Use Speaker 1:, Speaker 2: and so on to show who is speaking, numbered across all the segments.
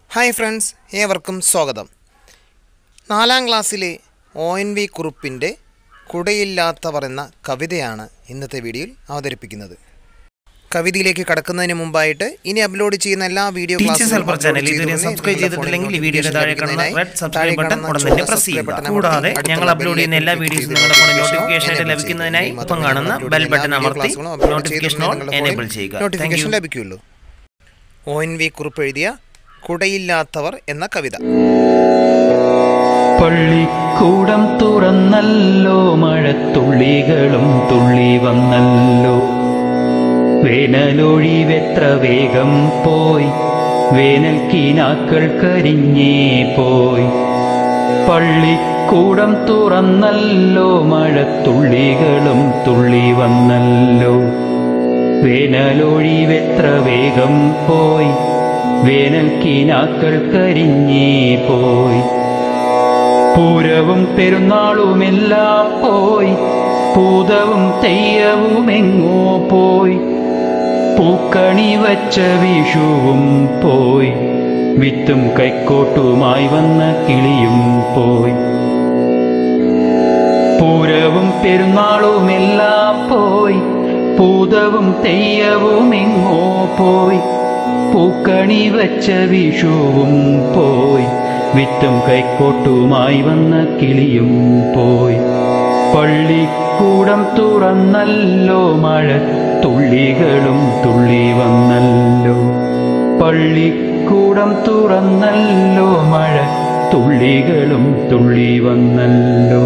Speaker 1: hi friends ഏവർക്കും സ്വാഗതം നാലാം ക്ലാസ്സിലെ ഒ എൻ വി കുറുപ്പിൻ്റെ കുടയില്ലാത്തവർ എന്ന കവിതയാണ് ഇന്നത്തെ വീഡിയോയിൽ അവതരിപ്പിക്കുന്നത് കവിതയിലേക്ക് കടക്കുന്നതിന് മുമ്പായിട്ട് ഇനി അപ്ലോഡ് ചെയ്യുന്ന എല്ലാ വീഡിയോ
Speaker 2: ടീച്ചേഴ്സ് ഹെൽപ്പർ ചാനൽ ഇതുവരെ സബ്സ്ക്രൈബ് ചെയ്തിട്ടില്ലെങ്കിൽ ഈ വീഡിയോയുടെ താഴെ കാണുന്ന റെഡ് സബ്സ്ക്രൈബ് ബട്ടൺ ഉടൻ തന്നെ പ്രസ് ചെയ്യുക കൂടാതെ ഞങ്ങൾ അപ്ലോഡ് ചെയ്യുന്ന എല്ലാ വീഡിയോസും നിങ്ങളുടെ ഫോണിൽ നോട്ടിഫിക്കേഷൻ ആയിട്ട് ലഭിക്കുന്നതിനായി ഒപ്പം കാണുന്ന ബെൽ ബട്ടൺ അമർത്തി നോട്ടിഫിക്കേഷൻ ഓൺ എനേബിൾ ചെയ്യുക താങ്ക്
Speaker 1: നോട്ടിഫിക്കേഷൻ
Speaker 2: യു
Speaker 1: ലഭിക്കുള്ളൂ ഒ എൻ വി കുറിപ്പ് എഴുതിയ കുടയില്ലാത്തവർ എന്ന കവിത
Speaker 3: പള്ളിക്കൂടം തുറന്നല്ലോ മഴത്തുള്ളികളും തുള്ളി വന്നല്ലോ വേനലൊഴിവെത്ര വേഗം പോയി വേനൽ കീനാക്കൾ കരിഞ്ഞേ പോയി പള്ളിക്കൂടം തുറന്നല്ലോ മഴത്തുള്ളികളും തുള്ളി വന്നല്ലോ വേനലൊഴിവെത്ര വേഗം പോയി വേനൽ കീനാക്കൾ കരിഞ്ഞേ പോയി പൂരവും പെരുന്നാളുമെല്ലാം പോയി പൂതവും തെയ്യവുമെങ്ങോ പോയി പൂക്കണി വച്ച വിഷുവും പോയി വിത്തും കൈക്കോട്ടുമായി വന്ന കിളിയും പോയി പൂരവും പെരുന്നാളുമെല്ലാം പോയി പൂതവും തെയ്യവുമെങ്ങോ പോയി പൂക്കണി വച്ച വിഷുവും പോയി വിത്തും കൈക്കോട്ടുമായി വന്ന കിളിയും പോയി പള്ളിക്കൂടം തുറന്നല്ലോ മഴ തുള്ളികളും തുള്ളി വന്നല്ലോ പള്ളിക്കൂടം തുറന്നല്ലോ മഴ തുള്ളികളും തുള്ളി വന്നല്ലോ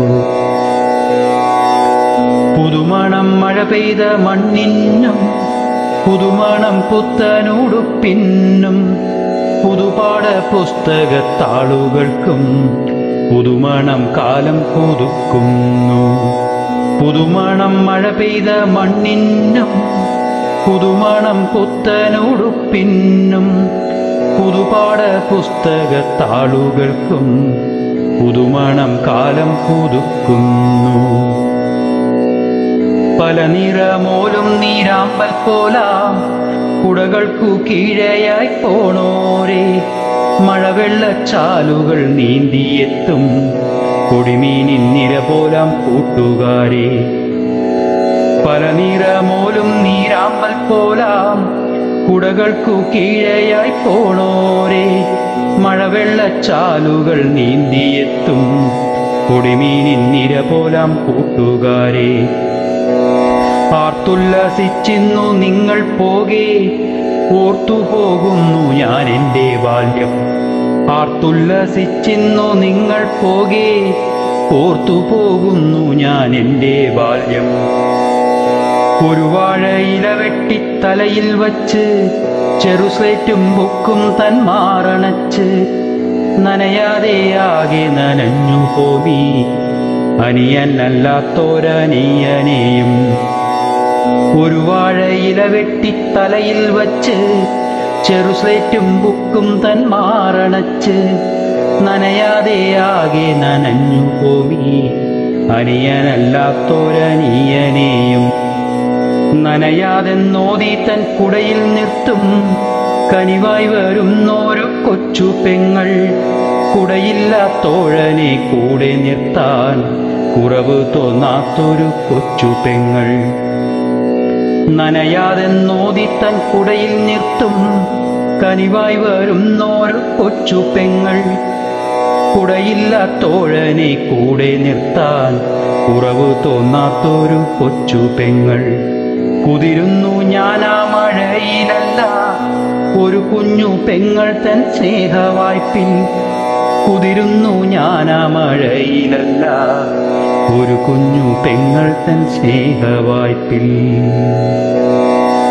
Speaker 3: പുതുമണം മഴ പെയ്ത മണ്ണിനും പുതുമണം പുത്തനുടുപ്പിന്നും പുതുപാഠ പുസ്തകത്താളുകൾക്കും പുതുമണം കാലം പുതുക്കുന്നു പുതുമണം മഴ പെയ്ത മണ്ണിനും പുതുമണം പുത്തനുടുപ്പിന്നും പുതുപാഠ പുസ്തകത്താളുകൾക്കും പുതുമണം കാലം പുതുക്കുന്നു പല നിറമോലും നീരാമ്പൽ പോലാം കുടകൾക്കു കീഴയായി പോണോരേ മഴവെള്ളച്ചാലുകൾ നീന്തിയെത്തും കൊടിമീനിൻ നിര പോലാം കൂട്ടുകാരെ പല നിറമോലും നീരാമ്പൽ പോലാം കുടകൾക്കു കീഴയായി പോണോരേ മഴവെള്ളച്ചാലുകൾ നീന്തിയെത്തും കൊടിമീനിൻ നിര പോലാം കൂട്ടുകാരെ ആർത്തുല്ലസിച്ചിന്നു നിങ്ങൾ പോകെ ഓർത്തു പോകുന്നു ഞാൻ എൻ്റെ ബാല്യം ആർത്തുല്ലസിച്ചിന്നു നിങ്ങൾ പോകെ ഓർത്തു പോകുന്നു ഞാൻ എൻ്റെ ബാല്യം ഒരു വാഴയില വെട്ടി തലയിൽ വച്ച് ചെറുസ്ലേറ്റും ബുക്കും തൻ മാറണച്ച് നനയാതെ ആകെ നനഞ്ഞു പോവി അനിയനല്ലാത്തോരനിയനെയും ഒരു വാഴയില വെട്ടി തലയിൽ വച്ച് ചെറുസ്ലേറ്റും ബുക്കും തൻ മാറണച്ച് നനയാതെ ആകെ നനഞ്ഞു പോവി അനിയനല്ലാത്തോരനിയനെയും നനയാതെന്നോതി തൻ കുടയിൽ നിർത്തും കനിവായി വരുന്നോരു കൊച്ചു പെങ്ങൾ കുടയില്ലാത്തോഴനെ കൂടെ നിർത്താൻ കുറവ് തോന്നാത്തൊരു കൊച്ചു പെങ്ങൾ നനയാതെന്നോതി തൻ കുടയിൽ നിർത്തും കനിവായി വരുന്നോരു കൊച്ചു പെങ്ങൾ കുടയില്ലാത്തോഴനെ കൂടെ നിർത്താൻ കുറവ് തോന്നാത്തൊരു കൊച്ചു പെങ്ങൾ കുതിരുന്നു ഞാനാ മഴയിലല്ല ഒരു കുഞ്ഞു പെങ്ങൾ തൻ സ്നേഹവായ്പിൽ കുതിരുന്നു ഞാനാ മഴയിലല്ല ഒരു കുഞ്ഞു പെങ്ങൾ തൻ സ്നേഹവായ്പിൽ